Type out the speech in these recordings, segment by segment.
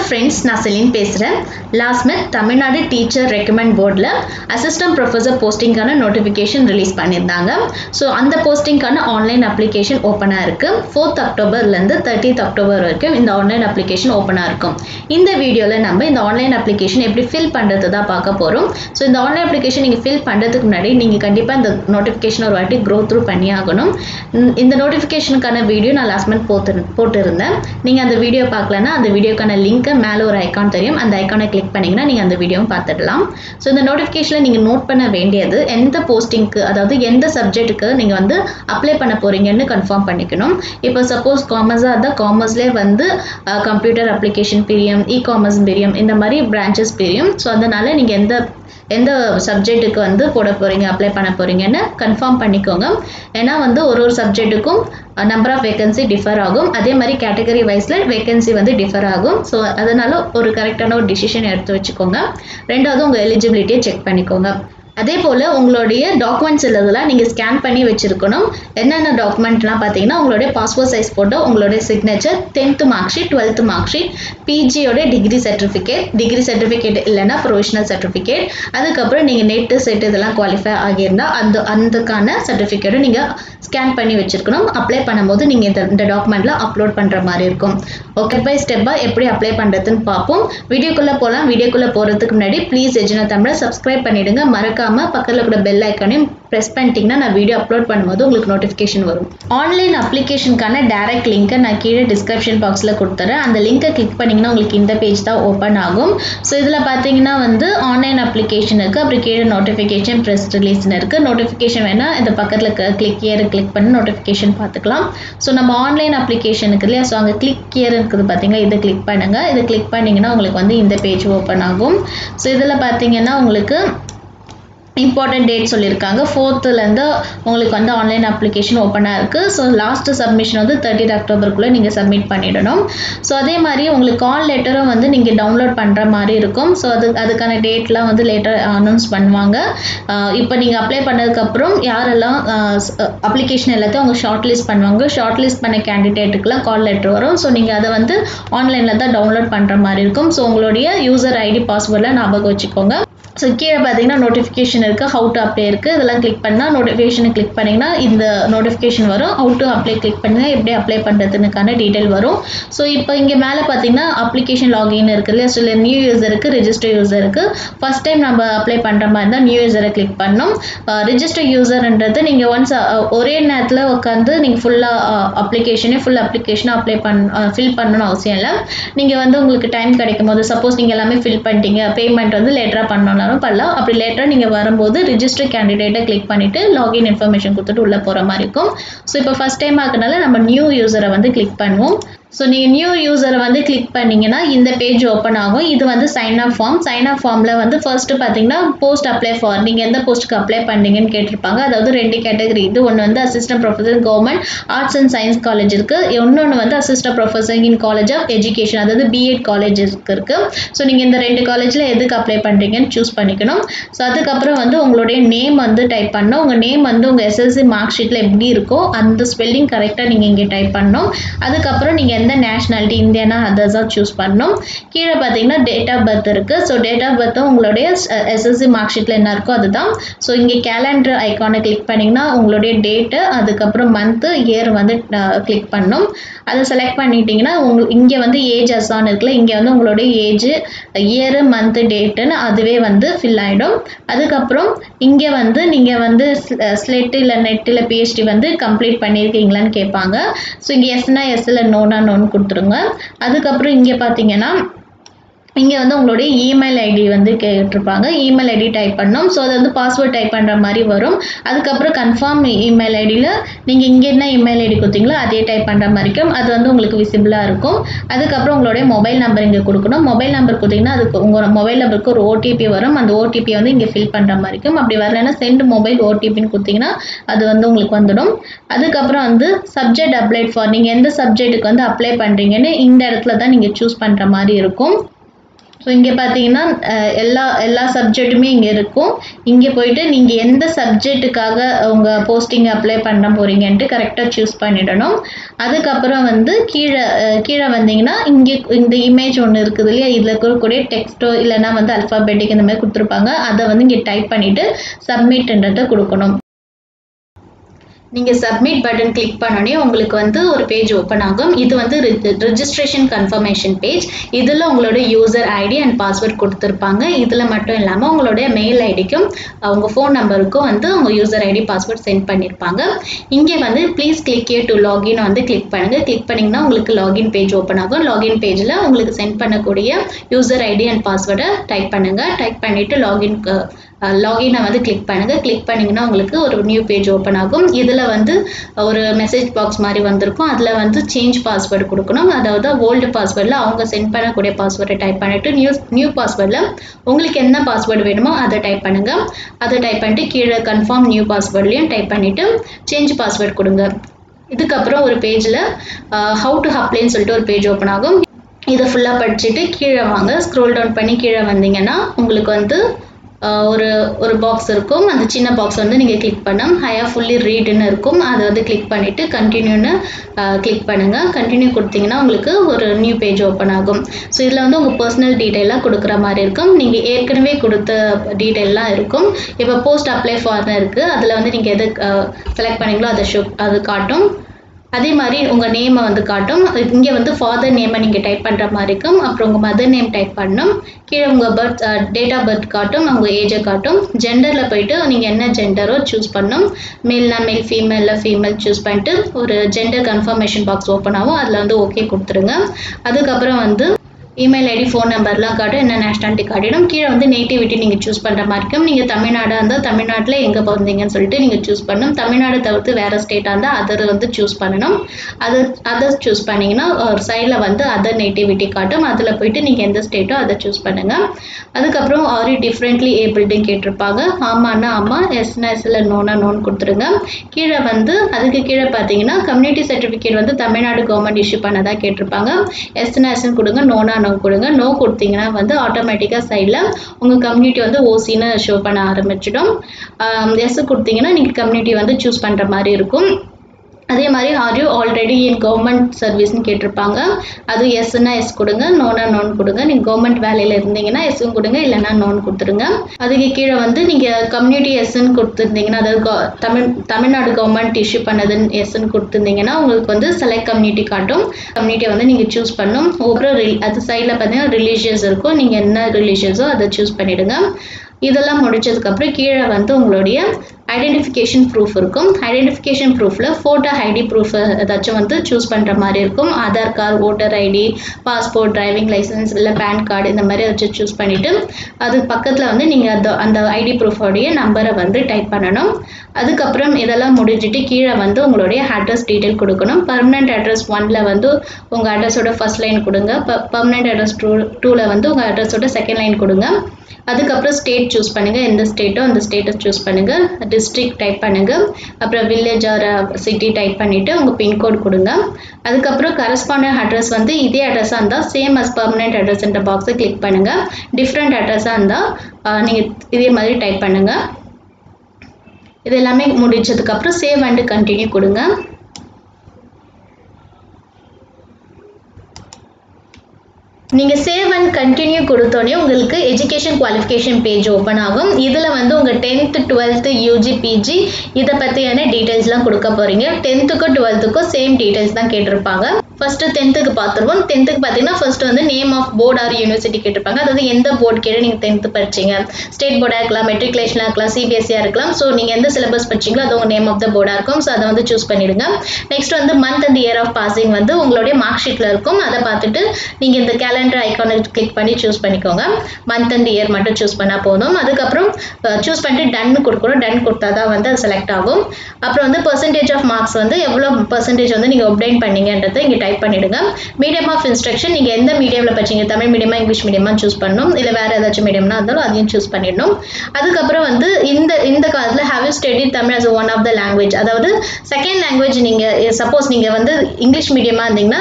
friends நான் Celine பேசுகிறேன் last month Tamil Nadu teacher recruitment போர்டில் அசிஸ்டன்ட் ப்ரொஃபஸர் போஸ்டிங்கான நோட்டிஃபிகேஷன் ரிலீஸ் பண்ணியிருந்தாங்க ஸோ அந்த போஸ்டிங்கான ஆன்லைன் அப்ளிகேஷன் ஓப்பனாக இருக்குது ஃபோர்த் அக்டோபர்லேருந்து தேர்ட்டித் அக்டோபர் வரைக்கும் இந்த ஆன்லைன் அப்ளிகேஷன் ஓப்பனாக இருக்கும் இந்த வீடியோவில் நம்ம இந்த ஆன்லைன் அப்ளிகேஷன் எப்படி ஃபில் பண்ணுறது தான் பார்க்க போகிறோம் ஸோ இந்த ஆன்லைன் அப்ளிகேஷன் நீங்கள் ஃபில் பண்ணுறதுக்கு முன்னாடி நீங்கள் கண்டிப்பாக இந்த நோட்டிஃபிகேஷன் ஒரு வாட்டி க்ரோ த்ரூ பண்ணி ஆகணும் இந்த நோட்டிஃபிகேஷனுக்கான வீடியோ நான் லாஸ்ட் மந்த் போட்டு போட்டிருந்தேன் நீங்கள் அந்த வீடியோ பார்க்கலன்னா அந்த வீடியோக்கான லிங்க்கை மேலே ஒரு ஐக்கான் தெரியும் அந்த ஐக்கானை கிளிக் பண்ணிங்கன்னா நீங்கள் அந்த வீடியோவும் பார்த்துடலாம் ஸோ இந்த நோட்டிஃபிகேஷனில் நீங்கள் நோட் பண்ண வேண்டியது எந்த போஸ்டிங்க்கு அதாவது எந்த சப்ஜெக்ட்டுக்கு நீங்கள் வந்து அப்ளை பண்ண போகிறீங்கன்னு கன்ஃபார்ம் பண்ணிக்கணும் இப்போ சப்போஸ் காமர்ஸாக இருந்தால் காமர்ஸ்லேயே வந்து கம்ப்யூட்டர் அப்ளிகேஷன் பிரியம் இ காமர்ஸ் பிரியம் இந்த மாதிரி பிரான்ச்சஸ் பிரியும் ஸோ அதனால் நீங்கள் எந்த எந்த சப்ஜெக்ட்டுக்கு வந்து போட போகிறீங்க அப்ளை பண்ண போகிறீங்கன்னு கன்ஃபார்ம் பண்ணிக்கோங்க ஏன்னா வந்து ஒரு ஒரு சப்ஜெக்ட்டுக்கும் நம்பர் ஆஃப் வேகன்சி டிஃபர் ஆகும் அதே மாதிரி கேட்டகரி வைஸில் வேகன்சி வந்து டிஃபர் ஆகும் ஸோ அதனால் ஒரு கரெக்டான ஒரு டிசிஷன் எடுத்து வச்சுக்கோங்க ரெண்டாவது உங்கள் எலிஜிபிலிட்டியை செக் பண்ணிக்கோங்க அதே போல் உங்களுடைய டாக்குமெண்ட்ஸ் இல்லதெல்லாம் நீங்கள் ஸ்கேன் பண்ணி வச்சுருக்கணும் என்னென்ன டாக்குமெண்ட்லாம் பார்த்தீங்கன்னா உங்களுடைய பாஸ்போர்ட் சைஸ் ஃபோட்டோ உங்களுடைய signature tenth mark sheet twelfth mark sheet பிஜியோட டிகிரி சர்டிஃபிகேட் டிகிரி சர்டிஃபிகேட் இல்லைன்னா ப்ரொவிஷனல் சர்டிஃபிகேட் அதுக்கப்புறம் நீங்கள் நெட்டு செட் இதெல்லாம் குவாலிஃபை ஆகியிருந்தால் அந்த அதுக்கான சர்டிஃபிகேட்டை நீங்கள் ஸ்கேன் பண்ணி வச்சுருக்கணும் அப்ளை பண்ணும்போது நீங்கள் இந்த இந்த டாக்குமெண்ட்டில் அப்லோட் பண்ணுற மாதிரி இருக்கும் ஓகே பை ஸ்டெப்பாக எப்படி அப்ளை பண்ணுறதுன்னு பார்ப்போம் வீடியோக்குள்ளே போகலாம் வீடியோக்குள்ளே போகிறதுக்கு முன்னாடி ப்ளீஸ் எஜினா தமிழை சப்ஸ்கிரைப் பண்ணிவிடுங்க மறக்காமல் பக்கத்தில் கூட பெல் ஐக்கானையும் ப்ரெஸ் பண்ணிட்டீங்கன்னா நான் வீடியோ அப்லோட் பண்ணும்போது உங்களுக்கு நோட்டிஃபிகேஷன் வரும் ஆன்லைன் அப்ளிகேஷனுக்கான டேரக்ட் லிங்க்கை நான் கீழே டிஸ்கிரிப்ஷன் பாக்ஸில் கொடுத்துறேன் அந்த லிங்கை கிளிக் பண்ணிங்கன்னா உங்களுக்கு இந்த பேஜ் தான் ஓப்பன் ஆகும் ஸோ இதில் பார்த்தீங்கன்னா வந்து ஆன்லைன் அப்ளிகேஷன் இருக்குது அப்புறம் கீழே நோட்டிஃபிகேஷன் ப்ரெஸ் ரிலீஸ்னு இருக்குது நோட்டிஃபிகேஷன் வேணால் இந்த பக்கத்தில் கிளிக் இயர் கிளிக் பண்ணி நோட்டிஃபிகேஷன் பார்த்துக்கலாம் ஸோ நம்ம ஆன்லைன் அப்ளிகேஷனுக்கு இல்லையா ஸோ அங்கே கிளிக் இயர் இருக்குது பார்த்தீங்களா இதை கிளிக் பண்ணுங்கள் இதை கிளிக் பண்ணிங்கன்னா உங்களுக்கு வந்து இந்த பேஜ் ஓப்பன் ஆகும் ஸோ இதில் பார்த்தீங்கன்னா உங்களுக்கு இம்பார்ட்டன்ட் டேட் சொல்லியிருக்காங்க ஃபோர்த்துலேருந்து உங்களுக்கு வந்து ஆன்லைன் அப்ளிகேஷன் ஓப்பனாக இருக்குது ஸோ லாஸ்ட்டு சப்மிஷன் வந்து தேர்ட்டி அக்டோபருக்குள்ளே நீங்கள் சப்மிட் பண்ணிடணும் ஸோ அதே மாதிரி உங்களுக்கு கால் லெட்டரும் வந்து நீங்கள் டவுன்லோட் பண்ணுற மாதிரி இருக்கும் ஸோ அது அதுக்கான டேட்லாம் வந்து லேட்டர் அனௌன்ஸ் பண்ணுவாங்க இப்போ நீங்கள் அப்ளை பண்ணதுக்கப்புறம் யாரெல்லாம் அப்ளிகேஷன் எல்லாத்தையும் அவங்க ஷார்ட் லிஸ்ட் பண்ணுவாங்க ஷார்ட் லிஸ்ட் பண்ண கேண்டிடேட்டுக்குலாம் கால் லெட்டர் வரும் ஸோ நீங்கள் அதை வந்து ஆன்லைனில் தான் டவுன்லோட் பண்ணுற மாதிரி இருக்கும் ஸோ உங்களுடைய யூசர் ஐடி பாஸ்வேர்டில் ஞாபகம் வச்சுக்கோங்க ஸோ கீழே பார்த்தீங்கன்னா நோட்டிஃபிகேஷன் இருக்குது ஹவு டு அப்ளை இருக்குது இதெல்லாம் கிளிக் பண்ணால் நோட்டிஃபிகேஷனை கிளிக் பண்ணிங்கன்னா இந்த நோட்டிஃபிகேஷன் வரும் ஹவு டு அப்ளை கிளிக் பண்ணுங்கள் எப்படி அப்ளை பண்ணுறதுனுக்கான டீட்டெயில் வரும் ஸோ இப்போ இங்கே மேலே பார்த்தீங்கன்னா அப்ளிகேஷன் லாகின் இருக்குது இல்லையா ஸோ நியூ யூசருக்கு ரிஜிஸ்டர் யூசர் இருக்குது ஃபஸ்ட் டைம் நம்ம அப்ளை பண்ணுற மாதிரி இருந்தால் நியூ யூசரை கிளிக் பண்ணணும் ரிஜிஸ்டர் யூசர்ன்றது நீங்கள் ஒன்ஸ் ஒரே நேரத்தில் உட்காந்து நீங்கள் ஃபுல்லாக அப்ளிகேஷனே ஃபுல் அப்ளிகேஷனை அப்ளை பண் ஃபில் பண்ணணும்னு அவசியம் இல்லை நீங்கள் வந்து உங்களுக்கு டைம் கிடைக்கும் போது சப்போஸ் நீங்கள் எல்லாமே ஃபில் பண்ணிட்டீங்க பேமெண்ட் வந்து லேட்டராக பண்ணணும் பண்ணாலும் பண்ணலாம் அப்படி லேட்டராக நீங்கள் வரும்போது ரிஜிஸ்டர் கேண்டிடேட்டை கிளிக் பண்ணிவிட்டு லாகின் இன்ஃபர்மேஷன் கொடுத்துட்டு உள்ளே போகிற மாதிரி இருக்கும் ஸோ இப்போ ஃபஸ்ட் டைம் ஆகுனால நம்ம நியூ யூசரை வந்து கிளிக் பண்ணுவோம் ஸோ நீங்கள் நியூ யூசரை வந்து கிளிக் பண்ணிங்கன்னா இந்த பேஜ் ஓப்பன் ஆகும் இது வந்து sign up form sign up ஃபார்மில் வந்து ஃபர்ஸ்ட்டு பார்த்தீங்கன்னா போஸ்ட் அப்ளை ஃபார் நீங்கள் எந்த போஸ்ட்டுக்கு அப்ளை பண்ணீங்கன்னு கேட்டிருப்பாங்க அதாவது ரெண்டு கேட்டகரி இது ஒன்று வந்து assistant professor government arts and science college இருக்குது இன்னொன்று வந்து assistant professor in college of education அதாவது பிஎட் காலேஜ் இருக்குது ஸோ நீங்கள் இந்த ரெண்டு காலேஜில் எதுக்கு அப்ளை பண்ணுறீங்கன்னு சூஸ் பண்ணிக்கணும் ஸோ அதுக்கப்புறம் வந்து உங்களுடைய நேம் வந்து டைப் பண்ணணும் உங்கள் நேம் வந்து உங்கள் எஸ்எஸ்சி மார்க் ஷீட்டில் எப்படி இருக்கோ அந்த ஸ்பெல்லிங் கரெக்டாக நீங்கள் இங்கே டைப் பண்ணணும் அதுக்கப்புறம் நீங்கள் எந்த நேஷ்னாலிட்டி இந்தியனா அதர்ஸாக சூஸ் பண்ணணும் கீழே பார்த்தீங்கன்னா டேட் ஆஃப் பர்த் இருக்குது ஸோ டேட் ஆஃப் பர்த்தும் உங்களுடைய எஸ்எஸ்சி மார்க் ஷீட்டில் என்ன இருக்கோ அதுதான் ஸோ இங்கே கேலண்டர் ஐக்கானை கிளிக் பண்ணிங்கன்னா உங்களுடைய டேட்டு அதுக்கப்புறம் மந்த்து இயர் வந்து கிளிக் பண்ணணும் அதை செலக்ட் பண்ணிட்டீங்கன்னா உங்க இங்கே வந்து ஏஜ் அசான் இருக்குல்ல இங்கே வந்து உங்களுடைய ஏஜ் இயரு மந்த்து டேட்டுன்னு அதுவே வந்து ஃபில் ஆகிடும் அதுக்கப்புறம் இங்கே வந்து நீங்கள் வந்து ஸ்லெட்டு இல்லை நெட் இல்லை பிஹெச்டி வந்து கம்ப்ளீட் பண்ணியிருக்கீங்களான்னு கேட்பாங்க ஸோ இங்கே எஸ்னா எஸ் இல்லை நோனா நோன் கொடுத்துருங்க அதுக்கப்புறம் இங்கே பார்த்தீங்கன்னா இங்கே வந்து உங்களுடைய இமெயில் ஐடி வந்து கேட்டிருப்பாங்க இமெயில் ஐடி டைப் பண்ணணும் ஸோ அது வந்து பாஸ்வேர்ட் டைப் பண்ணுற மாதிரி வரும் அதுக்கப்புறம் கன்ஃபார்ம் இமெயில் ஐடியில் நீங்கள் இங்கே என்ன இமெயில் ஐடி கொடுத்தீங்களோ அதே டைப் பண்ணுற மாதிரி இருக்கும் அது வந்து உங்களுக்கு விசிபிளாக இருக்கும் அதுக்கப்புறம் உங்களுடைய மொபைல் நம்பர் இங்கே கொடுக்கணும் மொபைல் நம்பர் கொடுத்தீங்கன்னா அதுக்கு உங்களோட மொபைல் நம்பருக்கு ஒரு ஓடிபி வரும் அந்த ஓடிபி வந்து இங்கே ஃபில் பண்ணுற மாதிரி இருக்கும் அப்படி வரலன்னா சென்ட் மொபைல் ஓடிபின்னு கொடுத்தீங்கன்னா அது வந்து உங்களுக்கு வந்துடும் அதுக்கப்புறம் வந்து சப்ஜெக்ட் அப்ளைட் ஃபார் நீங்கள் எந்த சப்ஜெக்ட்டுக்கு வந்து அப்ளை பண்ணுறீங்கன்னு இந்த இடத்துல தான் நீங்கள் சூஸ் பண்ணுற மாதிரி இருக்கும் ஸோ இங்கே பார்த்தீங்கன்னா அஹ், எல்லா எல்லா சப்ஜெக்ட்டுமே இங்கே இருக்கும் இங்கே போயிட்டு நீங்கள் எந்த சப்ஜெக்ட்டுக்காக உங்கள் போஸ்டிங் அப்ளை பண்ண போகிறீங்கன்ட்டு கரெக்டாக சூஸ் பண்ணிடணும் அதுக்கப்புறம் வந்து கீழே அஹ், கீழே வந்தீங்கன்னா இங்கே இந்த இமேஜ் ஒன்று இருக்குது இல்லையா இதில் இருக்கக்கூடிய டெக்ஸ்ட்டோ இல்லைன்னா வந்து அல்ஃபாபெட்டிக் இந்த மாதிரி கொடுத்துருப்பாங்க அதை வந்து இங்கே டைப் பண்ணிவிட்டு சப்மிட்ன்றதை கொடுக்கணும் நீங்கள் சப்மிட் பட்டன் கிளிக் பண்ணோடனே உங்களுக்கு வந்து ஒரு பேஜ் ஓப்பன் ஆகும் இது வந்து ரிஜிஸ்ட்ரேஷன் கன்ஃபர்மேஷன் பேஜ் இதில் உங்களோட யூசர் ஐடி அண்ட் பாஸ்வேர்ட் கொடுத்துருப்பாங்க இதில் மட்டும் இல்லாமல் உங்களுடைய மெயில் ஐடிக்கும் உங்கள் ஃபோன் நம்பருக்கும் வந்து உங்கள் யூசர் ஐடி பாஸ்வேர்ட் சென்ட் பண்ணியிருப்பாங்க இங்கே வந்து please click here to login வந்து கிளிக் பண்ணுங்கள் கிளிக் பண்ணிங்கன்னா உங்களுக்கு லாகின் பேஜ் ஓப்பன் ஆகும் லாகின் பேஜில் உங்களுக்கு சென்ட் பண்ணக்கூடிய யூசர் ஐடி அண்ட் பாஸ்வேர்டை டைப் பண்ணுங்கள் டைப் பண்ணிவிட்டு லாகின் லாகினை வந்து கிளிக் பண்ணுங்கள் கிளிக் பண்ணிங்கன்னா உங்களுக்கு ஒரு நியூ பேஜ் ஓப்பன் ஆகும் இதில் வந்து ஒரு மெசேஜ் பாக்ஸ் மாதிரி வந்திருக்கும் அதில் வந்து சேஞ்ச் பாஸ்வேர்டு கொடுக்கணும் அதாவது ஓல்டு பாஸ்வேர்டில் அவங்க சென்ட் பண்ணக்கூடிய பாஸ்வேர்டை டைப் பண்ணிவிட்டு நியூ நியூ பாஸ்வேர்டில் உங்களுக்கு என்ன பாஸ்வேர்டு வேணுமோ அதை டைப் பண்ணுங்கள் அதை டைப் பண்ணிட்டு கீழே கன்ஃபார்ம் நியூ பாஸ்வேர்ட்லேயும் டைப் பண்ணிவிட்டு சேஞ்ச் பாஸ்வேர்ட் கொடுங்க இதுக்கப்புறம் ஒரு பேஜில் ஹவு டு அப்ளைன்னு சொல்லிட்டு ஒரு பேஜ் ஓப்பன் ஆகும் இதை ஃபுல்லாக படிச்சுட்டு கீழே வாங்க ஸ்க்ரோல் டவுன் பண்ணி கீழே வந்தீங்கன்னா உங்களுக்கு வந்து ஆஹ் ஒரு ஒரு பாக்ஸ் இருக்கும் அந்த சின்ன பாக்ஸ் வந்து நீங்கள் கிளிக் பண்ண ஹையா ஃபுல்லி ரீடுன்னு இருக்கும் அதை வந்து கிளிக் பண்ணிவிட்டு கண்டினியூன்னு கிளிக் பண்ணுங்கள் கண்டினியூ கொடுத்தீங்கன்னா உங்களுக்கு ஒரு நியூ பேஜ் ஓப்பன் ஆகும் ஸோ இதில் வந்து உங்கள் பர்சனல் டீட்டெயிலாக கொடுக்குற மாதிரி இருக்கும் நீங்கள் ஏற்கனவே கொடுத்த டீட்டெயிலாம் இருக்கும் இப்போ போஸ்ட் அப்ளை ஃபார்னு இருக்குது அதில் வந்து நீங்கள் எது செலக்ட் பண்ணீங்களோ அதை ஷோ அது காட்டும் அதே மாதிரி உங்கள் நேமை வந்து காட்டும் இங்கே வந்து ஃபாதர் நேமை நீங்கள் டைப் பண்ணுற மாதிரி இருக்கும் அப்புறம் உங்கள் மதர் நேம் டைப் பண்ணணும் கீழே உங்கள் பர்த் டேட் ஆஃப் பர்த் காட்டும் உங்கள் ஏஜை காட்டும் ஜெண்டரில் போயிட்டு நீங்கள் என்ன ஜெண்டரோ சூஸ் பண்ணணும் மேல்னா மேல் ஃபீமேலில் ஃபீமேல் சூஸ் பண்ணிட்டு ஒரு ஜெண்டர் கன்ஃபர்மேஷன் பாக்ஸ் ஓப்பன் ஆகும் அதில் வந்து ஓகே கொடுத்துருங்க அதுக்கப்புறம் வந்து இமெயில் ஐடி ஃபோன் நம்பர்லாம் காட்டும் என்ன நேஷனாலிட்டி காட்டிடும் கீழே வந்து நேட்டிவிட்டி நீங்கள் சூஸ் பண்ணுற மாதிரி இருக்கும் நீங்கள் தமிழ்நாடாக இருந்தால் தமிழ்நாட்டில் எங்கே பிறந்தீங்கன்னு சொல்லிட்டு நீங்கள் சூஸ் பண்ணணும் தமிழ்நாடு தவிர்த்து வேறு ஸ்டேட்டாக இருந்தால் அதர் வந்து சூஸ் பண்ணணும் அது அதர் சூஸ் பண்ணிங்கன்னா ஒரு சைடில் வந்து அதர் நேட்டிவிட்டி காட்டும் அதில் போயிட்டு நீங்கள் எந்த ஸ்டேட்டோ அதை சூஸ் பண்ணுங்கள் அதுக்கப்புறம் ஆர் யூ டிஃப்ரெண்ட்லி ஏபிள்டுன்னு கேட்டிருப்பாங்க ஆமான்னா ஆமாம் எஸ்னா எஸ்ல நோனா நோன் கொடுத்துருங்க கீழே வந்து அதுக்கு கீழே பார்த்தீங்கன்னா கம்யூனிட்டி சர்டிஃபிகேட் வந்து தமிழ்நாடு கவர்மெண்ட் இஷ்யூ பண்ணதா கேட்டிருப்பாங்க எஸ்னா எஸ்ன்னு கொடுங்க நோனா நோ கொடுங்க நோ கொடுத்தீங்கன்னா வந்து ஆட்டோமேட்டிக்காக சைடில் உங்கள் கம்யூனிட்டி வந்து ஓசின்னு ஷோ பண்ண ஆரம்பிச்சிடும் எஸ் கொடுத்தீங்கன்னா நீங்கள் கம்யூனிட்டி வந்து சூஸ் பண்ணுற மாதிரி இருக்கும் அதே மாதிரி are you already in government சர்வீஸ்னு கேட்டிருப்பாங்க அது எஸ்ன்னா எஸ் கொடுங்க நோனா நோன் கொடுங்க நீங்கள் கவர்மெண்ட் வேலையில் இருந்தீங்கன்னா எஸ்ஸும் கொடுங்க இல்லைன்னா நோன் கொடுத்துருங்க அதுக்கு கீழே வந்து நீங்கள் கம்யூனிட்டி எஸ்ன்னு கொடுத்துருந்தீங்கன்னா அதாவது go- Tamil Tamil Nadu government issue பண்ணதுன்னு எஸ்ன்னு கொடுத்துருந்தீங்கன்னா உங்களுக்கு வந்து செலக்ட் கம்யூனிட்டி காட்டும் கம்யூனிட்டியை வந்து நீங்கள் சூஸ் பண்ணணும் அப்புறம் re- அது சைடில் பார்த்தீங்கன்னா ரிலீஜியஸ் இருக்கும் நீங்கள் என்ன ரிலீஜியஸோ அதை சூஸ் பண்ணிவிடுங்க இதெல்லாம் முடிச்சதுக்கப்புறம் கீழே வந்து உங்களுடைய ஐடென்டிஃபிகேஷன் ப்ரூஃப் இருக்கும் ஐடென்டிஃபிகேஷன் ப்ரூஃபில் ஃபோட்டோ ஐடி ப்ரூஃப் ஏதாச்சும் வந்து சூஸ் பண்ணுற மாதிரி இருக்கும் Aadhaar card voter ID passport driving licence இல்லை பேன் கார்டு இந்த மாதிரி வச்சு சூஸ் பண்ணிவிட்டு அது பக்கத்தில் வந்து நீங்கள் அந்த அந்த ஐடி ப்ரூஃபோடைய நம்பரை வந்து டைப் பண்ணணும் அதுக்கப்புறம் இதெல்லாம் முடிஞ்சிட்டு கீழே வந்து உங்களுடைய அட்ரஸ் டீட்டெயில் கொடுக்கணும் பர்மனெண்ட் அட்ரஸ் ஒன்ல வந்து உங்கள் அட்ரஸோட ஃபர்ஸ்ட் லைன் கொடுங்க பர்மனெண்ட் அட்ரஸ் டூ டூவில் வந்து உங்கள் அட்ரஸோட செகண்ட் லைன் கொடுங்க அதுக்கப்புறம் ஸ்டேட் சூஸ் பண்ணுங்க எந்த ஸ்டேட்டோ அந்த ஸ்டேட்டை சூஸ் பண்ணுங்க டிஸ்ட்ரிக்ட் டைப் பண்ணுங்க அப்புறம் வில்லேஜ் ஆர் சிட்டி டைப் பண்ணிட்டு உங்க பின்கோட் கொடுங்க அதுக்கப்புறம் கரஸ்பாண்டன்ட் அட்ரஸ் வந்து இதே அட்ரஸாக இருந்தால் சேம் அஸ் பர்மனெண்ட் அட்ரஸ்ன்ற பாக்ஸை கிளிக் பண்ணுங்க டிஃப்ரெண்ட் அட்ரஸாக இருந்தால் நீங்கள் இதே மாதிரி டைப் பண்ணுங்க இது எல்லாமே முடிச்சதுக்கப்புறம் சேவ் அண்ட் கண்டினியூ கொடுங்க நீங்கள் சேவ் அண்ட் கண்டினியூ கொடுத்தோன்னே உங்களுக்கு எஜுகேஷன் குவாலிஃபிகேஷன் பேஜ் ஓப்பன் ஆகும் இதில் வந்து உங்கள் டென்த்து டுவெல்த்து யூஜி பிஜி இதை பற்றியான டீட்டெயில்ஸ்லாம் கொடுக்க போகிறீங்க டென்த்துக்கும் டுவெல்த்துக்கும் சேம் டீட்டெயில்ஸ் தான் கேட்டிருப்பாங்க ஃபஸ்ட்டு டென்த்துக்கு பார்த்துருவோம் டென்த்துக்கு பார்த்தீங்கன்னா ஃபர்ஸ்ட் வந்து name of board or university கேட்டிருப்பாங்க அதாவது எந்த போர்டு கீழே நீங்கள் டென்த்து படிச்சீங்க ஸ்டேட் போர்டாக இருக்கலாம் மெட்ரிகுலேஷனாக இருக்கலாம் சிபிஎஸ்சியாக இருக்கலாம் ஸோ நீங்கள் எந்த சிலபஸ் படிச்சீங்களோ அது உங்கள் நேம் ஆஃப் த போர்டாக இருக்கும் ஸோ அதை வந்து சூஸ் பண்ணிடுங்க நெக்ஸ்ட் வந்து month and year of passing வந்து உங்களுடைய மார்க் ஷீட்டில் இருக்கும் அதை பார்த்துட்டு நீங்கள் இந்த கேலண்டர் ஐக்கானை கிளிக் பண்ணி சூஸ் பண்ணிக்கோங்க மந்த் அண்ட் இயர் மட்டும் சூஸ் பண்ணால் போதும் அதுக்கப்புறம் சூஸ் பண்ணிட்டு டன் கொடுக்கணும் டன் கொடுத்தா தான் வந்து அது செலக்ட் ஆகும் அப்புறம் வந்து பர்சன்டேஜ் ஆஃப் மார்க்ஸ் வந்து எவ்வளோ பர்சன்டேஜ் வந்து நீங்கள் ஒப்டைன் பண்ணீங்கன்றதை இங்கே டைப் பண்ணிடுங்க மீடியம் ஆஃப் இன்ஸ்ட்ரக்ஷன் நீங்கள் எந்த மீடியமில் படிச்சீங்க தமிழ் மீடியமா இங்கிலீஷ் மீடியமா சூஸ் பண்ணணும் இல்லை வேறு ஏதாச்சும் மீடியம்னா இருந்தாலும் அதையும் சூஸ் பண்ணிடணும் அதுக்கப்புறம் வந்து இந்த இந்த காலத்தில் have you study Tamil as one of the language அதாவது செகண்ட் லாங்குவேஜ் நீங்கள் சப்போஸ் நீங்கள் வந்து இங்கிலீஷ் மீடியமாக இருந்தீங்கன்னா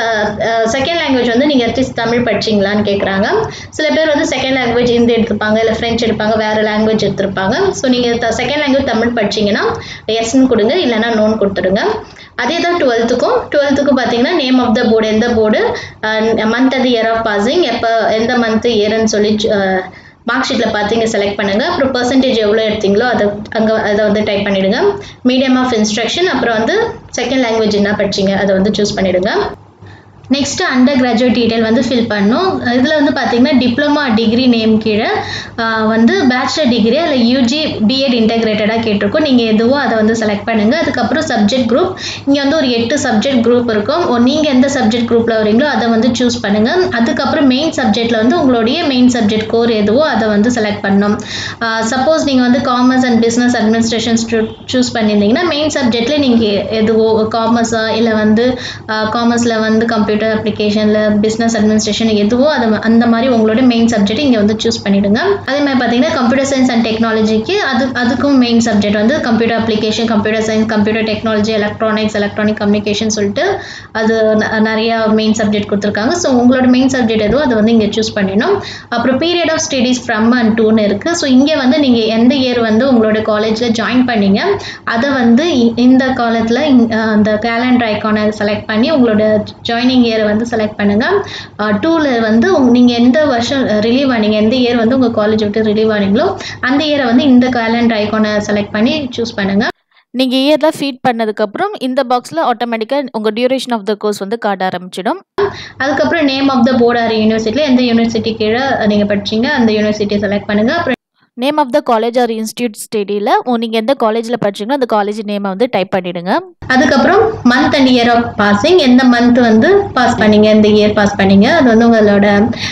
செகண்ட் லாங்குவேஜ் வந்து நீங்கள் அட்லீஸ்ட் தமிழ் படிச்சீங்களான்னு கேட்குறாங்க சில பேர் வந்து செகண்ட் லாங்குவேஜ் ஹிந்தி எடுத்துப்பாங்க இல்லை ஃப்ரெஞ்ச் எடுப்பாங்க வேறு லாங்குவேஜ் எடுத்திருப்பாங்க ஸோ நீங்கள் செகண்ட் லாங்குவேஜ் தமிழ் படிச்சீங்கன்னா எஸ்ன்னு கொடுங்க இல்லைன்னா நோன் கொடுத்துடுங்க அதே தான் டுவெல்த்துக்கும் டுவெல்த்துக்கும் பார்த்தீங்கன்னா நேம் ஆஃப் த போர்டு எந்த board month and year of passing எப்போ எந்த மந்த் இயர்னு சொல்லி மார்க் ஷீட்டில் பார்த்து இங்கே செலக்ட் பண்ணுங்கள் அப்புறம் பர்சன்டேஜ் எவ்வளோ எடுத்தீங்களோ அதை அங்கே அதை வந்து டைப் பண்ணிவிடுங்க மீடியம் ஆஃப் இன்ஸ்ட்ரக்ஷன் அப்புறம் வந்து செகண்ட் லாங்குவேஜ் என்ன படிச்சீங்க அதை வந்து சூஸ் பண்ணிவிடுங்க நெக்ஸ்ட் அண்டர் கிராஜுவேட் டீடைல் வந்து ஃபில் பண்ணும் இதில் வந்து பார்த்தீங்கன்னா டிப்ளமா டிகிரி நேம் கீழே ஆஹ் வந்து பேச்சுலர் டிகிரி அதில் யூஜி பிஎட் இன்டகிரேட்டடாக கேட்டிருக்கோம் நீங்கள் எதுவோ அதை வந்து செலக்ட் பண்ணுங்கள் அதுக்கப்புறம் சப்ஜெக்ட் குரூப் இங்கே வந்து ஒரு எட்டு சப்ஜெக்ட் குரூப் இருக்கும் நீங்கள் எந்த சப்ஜெக்ட் குரூப்பில் வரீங்களோ அதை வந்து சூஸ் பண்ணுங்கள் அதுக்கப்புறம் மெயின் சப்ஜெக்டில் வந்து உங்களுடைய மெயின் சப்ஜெக்ட் கோர் எதுவோ அதை வந்து செலக்ட் பண்ணணும் சப்போஸ் நீங்கள் வந்து commerce and business administration choose பண்ணியிருந்தீங்கன்னா மெயின் சப்ஜெக்டில் நீங்கள் எதுவோ காமர்ஸா இல்லை வந்து காமர்ஸில் வந்து கம்ப்யூட்டர் அப்ளிகேஷனில் பிஸ்னஸ் அட்மினிஸ்ட்ரேஷன் எதுவோ அது அந்த மாதிரி உங்களோட மெயின் சப்ஜெக்ட் இங்கே வந்து சூஸ் பண்ணிடுங்க அதே மாதிரி பார்த்தீங்கன்னா கம்ப்யூட்டர் சயின்ஸ் அண்ட் டெக்னாலஜிக்கு அது அதுக்கும் மெயின் சப்ஜெக்ட் வந்து computer application computer science computer technology electronics electronic communication சொல்லிட்டு அது ந- நிறைய மெயின் சப்ஜெக்ட் கொடுத்துருக்காங்க ஸோ உங்களோட மெயின் சப்ஜெக்ட் எதுவோ அதை வந்து இங்கே சூஸ் பண்ணிடணும் அப்புறம் period of studies from and டூன்னு இருக்குது ஸோ இங்கே வந்து நீங்கள் எந்த இயர் வந்து உங்களோட காலேஜில் ஜாயின் பண்ணீங்க அதை வந்து இ- இந்த காலத்தில் அந்த கேலண்டர் ஐக்கானை செலக்ட் பண்ணி உங்களோட ஜாயினிங் இயரை வந்து செலக்ட் பண்ணுங்கள் டூவில் வந்து உங்க- நீங்கள் எந்த வருஷம் ரிலீவ் ஆனீங்க எந்த இயர் வந்து உங்கள் காலேஜ் விட்டு ரிலீவ் ஆனீங்களோ அந்த இயரை வந்து இந்த கேலண்டர் ஐக்கானை செலக்ட் பண்ணி சூஸ் பண்ணுங்கள் நீங்கள் இயரில் ஃபீட் பண்ணதுக்கப்புறம் இந்த பாக்ஸில் ஆட்டோமேட்டிக்காக உங்கள் டியூரேஷன் ஆஃப் த கோர்ஸ் வந்து காட்ட ஆரம்பிச்சிடும் அதுக்கப்புறம் name of the board or யூனிவர்சிட்டியில் எந்த யூனிவர்சிட்டி கீழே நீங்கள் படிச்சீங்க அந்த யூனிவர்சிட்டியை செலக்ட் பண்ணுங்கள் அப்புறம் name of the college or institute ஸ்டடியில் நீங்கள் எந்த காலேஜில் படிச்சீங்களோ அந்த காலேஜ் நேமை வந்து டைப் பண்ணிவிடுங்க அதுக்கப்புறம் month and year of passing எந்த மந்த் வந்து பாஸ் பண்ணீங்க எந்த இயர் பாஸ் பண்ணீங்க அது வந்து உங்களோட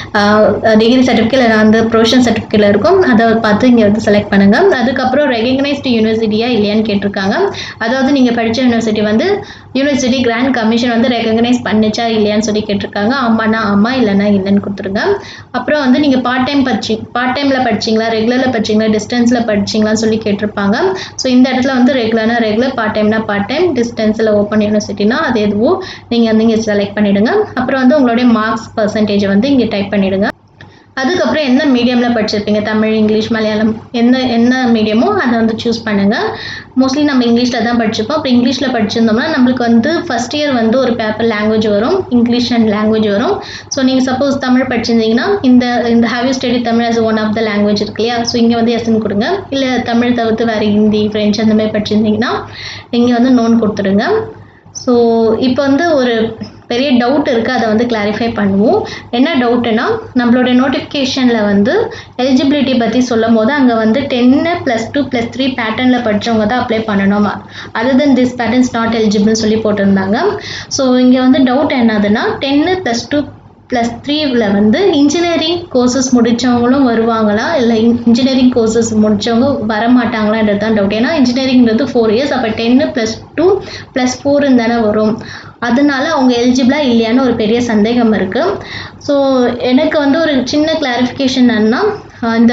டிகிரி சர்டிஃபிகேட் இல்லை வந்து ப்ரொஃபஷன் சர்டிஃபிகேட்ல இருக்கும் அதை பார்த்து இங்கே வந்து செலக்ட் பண்ணுங்க அதுக்கப்புறம் ரெகக்னைஸ்டு யூனிவர்சிட்டியா இல்லையான்னு கேட்டிருக்காங்க அதாவது நீங்கள் படித்த யூனிவர்சிட்டி வந்து யூனிவர்சிட்டி கிராண்ட் கமிஷன் வந்து ரெகக்னைஸ் பண்ணுச்சா இல்லையான்னு சொல்லி கேட்டிருக்காங்க ஆமாண்ணா ஆமா இல்லைன்னா இல்லைன்னு கொடுத்துருங்க அப்புறம் வந்து நீங்கள் பார்ட் டைம் படிச்சி பார்ட் டைமில் படிச்சீங்களா ரெகுலரில் படிச்சீங்களா டிஸ்டன்ஸில் படிச்சீங்களான்னு சொல்லி கேட்டிருப்பாங்க ஸோ இந்த இடத்துல வந்து ரெகுலர்னா ரெகுலர் பார்ட் டைம்னா பார்ட் டைம் டிஸ்டன்ஸில் ஓப்பன் யூனிவர்சிட்டினா அது எதுவோ நீங்கள் வந்து இங்கே செலக்ட் பண்ணிவிடுங்க அப்புறம் வந்து உங்களுடைய மார்க்ஸ் பர்சன்டேஜை வந்து இங்கே டைப் பண்ணிவிடுங்க அதுக்கப்புறம் என்ன மீடியமில் படிச்சிருப்பீங்க தமிழ் இங்கிலீஷ் மலையாளம் என்ன என்ன மீடியமோ அதை வந்து சூஸ் பண்ணுங்கள் மோஸ்ட்லி நம்ம இங்கிலீஷில் தான் படிச்சிருப்போம் அப்புறம் இங்கிலீஷில் படிச்சிருந்தோம்னா நம்மளுக்கு வந்து ஃபஸ்ட் இயர் வந்து ஒரு பேப்பர் லாங்குவேஜ் வரும் இங்கிலீஷ் அண்ட் லாங்குவேஜ் வரும் ஸோ நீங்கள் சப்போஸ் தமிழ் படிச்சிருந்தீங்கன்னா இந்த இந்த have you study Tamil as one of the language இருக்கு இல்லையா ஸோ இங்கே வந்து எஸ்ன்னு கொடுங்க இல்லை தமிழ் தவிர்த்து வேறு ஹிந்தி ஃப்ரெஞ்ச் அந்த மாதிரி படிச்சிருந்தீங்கன்னா இங்கே வந்து நோன் கொடுத்துடுங்க ஸோ இப்போ வந்து ஒரு பெரிய டவுட் இருக்குது அதை வந்து கிளாரிஃபை பண்ணுவோம் என்ன டவுட்டுனா நம்மளோட நோட்டிஃபிகேஷனில் வந்து எலிஜிபிலிட்டி பற்றி சொல்லும் போது அங்கே வந்து டென்னு ப்ளஸ் டூ ப்ளஸ் த்ரீ பேட்டர்னில் படித்தவங்க தான் அப்ளை பண்ணணும் other then this patterns not எலிஜிபிள்னு சொல்லி போட்டிருந்தாங்க ஸோ இங்கே வந்து டவுட் என்னதுன்னா டென்னு ப்ளஸ் டூ ப்ளஸ் த்ரீவில் வந்து இன்ஜினியரிங் கோர்சஸ் முடித்தவங்களும் வருவாங்களா இல்லை இன்ஜினியரிங் கோர்சஸ் முடித்தவங்க வரமாட்டாங்களான்றது தான் டவுட் ஏன்னா இன்ஜினியரிங்கிறது ஃபோர் இயர்ஸ் அப்போ டென்னு ப்ளஸ் டூ ப்ளஸ் ஃபோருன்னு தானே வரும் அதனால அவங்க எலிஜிபிளா இல்லையான்னு ஒரு பெரிய சந்தேகம் இருக்குது ஸோ எனக்கு வந்து ஒரு சின்ன கிளாரிஃபிகேஷன் என்னன்னா இந்த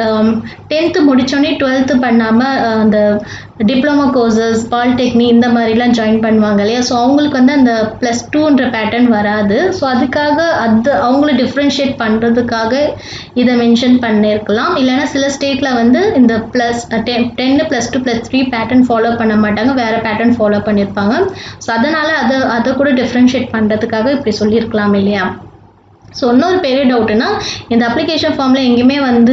டென்த்து முடித்தோடனே டுவெல்த்து பண்ணாமல் அந்த டிப்ளமோ கோர்சஸ் பாலிடெக்னிக் இந்த மாதிரிலாம் ஜாயின் பண்ணுவாங்க இல்லையா ஸோ அவங்களுக்கு வந்து அந்த ப்ளஸ் டூன்ற பேட்டர்ன் வராது ஸோ அதுக்காக அது அவங்கள டிஃப்ரென்ஷியேட் பண்ணுறதுக்காக இதை மென்ஷன் பண்ணியிருக்கலாம் இல்லைன்னா சில ஸ்டேட்டில் வந்து இந்த ப்ளஸ் டென் டென்னு plus two plus three pattern follow பண்ண மாட்டாங்க வேறு பேட்டர்ன் ஃபாலோ பண்ணியிருப்பாங்க ஸோ அதனால் அதை அதை கூட டிஃப்ரென்ஷியேட் பண்ணுறதுக்காக இப்படி சொல்லியிருக்கலாம் இல்லையா ஸோ இன்னொரு பெரிய டவுட்டுனா இந்த அப்ளிகேஷன் ஃபார்மில் எங்கேயுமே வந்து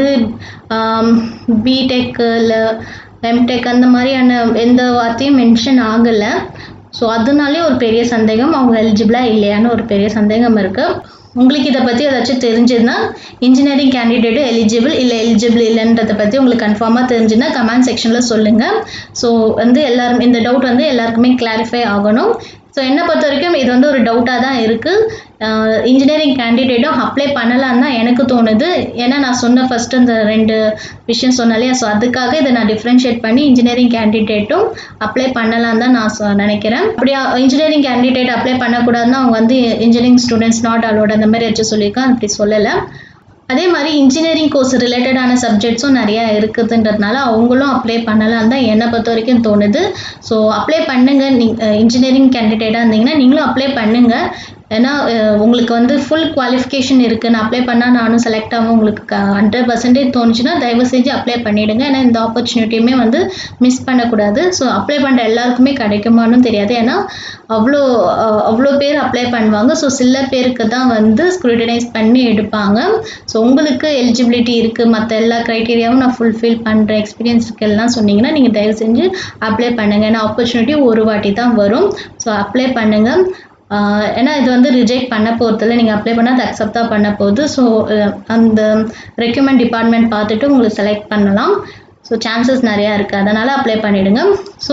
பிடெக் இல்லை எம்டெக் அந்த மாதிரியான எந்த வார்த்தையும் மென்ஷன் ஆகலை ஸோ அதனாலே ஒரு பெரிய சந்தேகம் அவங்க எலிஜிபிளா இல்லையான்னு ஒரு பெரிய சந்தேகம் இருக்குது உங்களுக்கு இதை பற்றி ஏதாச்சும் தெரிஞ்சதுன்னா இன்ஜினியரிங் கேண்டிடேட்டு எலிஜிபிள் இல்லை எலிஜிபிள் இல்லைன்றதை பற்றி உங்களுக்கு கன்ஃபார்மாக தெரிஞ்சுன்னா கமெண்ட் செக்ஷனில் சொல்லுங்கள் ஸோ வந்து எல்லாரும் இந்த டவுட் வந்து எல்லாருக்குமே கிளாரிஃபை ஆகணும் ஸோ என்னை பொறுத்த வரைக்கும் இது வந்து ஒரு டவுட்டாக தான் இருக்குது இன்ஜினியரிங் கேண்டிடேட்டும் அப்ளை பண்ணலான்னு தான் எனக்கு தோணுது ஏன்னா நான் சொன்ன ஃபஸ்ட்டு இந்த ரெண்டு விஷயம் சொன்னேன் இல்லையா ஸோ அதுக்காக இதை நான் டிஃப்ரென்ஷியேட் பண்ணி இன்ஜினியரிங் கேண்டிடேட்டும் அப்ளை பண்ணலாம் தான் நான் சொ- நினைக்கிறேன் அப்படியா இன்ஜினியரிங் கேண்டிடேட் அப்ளை பண்ணக்கூடாதுன்னா அவங்க வந்து இன்ஜினியரிங் ஸ்டூடெண்ட்ஸ் நாட் அலோட் அந்த மாதிரி வச்சு சொல்லியிருக்கேன் அப்படி சொல்லலை அதே மாதிரி இன்ஜினியரிங் கோர்ஸ் ரிலேட்டடான சப்ஜெக்ட்ஸும் நிறையா இருக்குதுன்றதுனால அவங்களும் அப்ளை பண்ணலாம் தான் என்னை பொறுத்த வரைக்கும் தோணுது ஸோ அப்ளை பண்ணுங்க நீ இன்ஜினியரிங் கேண்டிடேட்டாக இருந்தீங்கன்னா நீங்களும் அப்ளை பண்ணுங்க ஏன்னா அஹ், உங்களுக்கு வந்து ஃபுல் குவாலிஃபிகேஷன் இருக்குது நான் அப்ளை பண்ணால் நானும் செலக்ட் ஆகும் உங்களுக்கு ஹண்ட்ரட் பர்சன்டேஜ் தோணுச்சுன்னா தயவு செஞ்சு அப்ளை பண்ணிவிடுங்க ஏன்னா இந்த ஆப்பர்ச்சுனிட்டியுமே வந்து மிஸ் பண்ணக்கூடாது ஸோ அப்ளை பண்ணுற எல்லாருக்குமே கிடைக்குமான்னு தெரியாது ஏன்னா அவ்வளோ அஹ், அவ்வளோ பேர் அப்ளை பண்ணுவாங்க ஸோ சில பேருக்கு தான் வந்து ஸ்க்ரூட்டனைஸ் பண்ணி எடுப்பாங்க ஸோ உங்களுக்கு எலிஜிபிலிட்டி இருக்குது மற்ற எல்லா க்ரைட்டீரியாவும் நான் ஃபுல்ஃபில் பண்ணுறேன் எக்ஸ்பீரியன்ஸ் எல்லாம் சொன்னீங்கன்னா நீங்கள் தயவு செஞ்சு அப்ளை பண்ணுங்கள் ஏன்னா ஆப்பர்ச்சுனிட்டி ஒரு வாட்டி தான் வரும் ஸோ அப்ளை பண்ணுங்கள் ஆஹ் ஏன்னா இது வந்து ரிஜெக்ட் பண்ண போகிறதில்ல நீங்கள் அப்ளை பண்ணால் அது அக்செப்ட் தான் பண்ண போகுது ஸோ அந்த ரெக்யூமெண்ட் டிபார்ட்மெண்ட் பார்த்துட்டு உங்களுக்கு செலக்ட் பண்ணலாம் ஸோ சான்சஸ் நிறையா இருக்குது அதனால் அப்ளை பண்ணிவிடுங்க ஸோ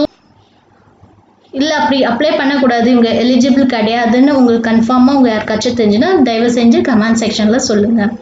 இல்லை அப்படி அப்ளை பண்ணக்கூடாது இவங்க எலிஜிபிள் கிடையாதுன்னு உங்களுக்கு கன்ஃபார்மாக உங்கள் யாருக்காச்சும் தெரிஞ்சுன்னா தயவு செஞ்சு கமெண்ட் செக்ஷனில் சொல்லுங்கள்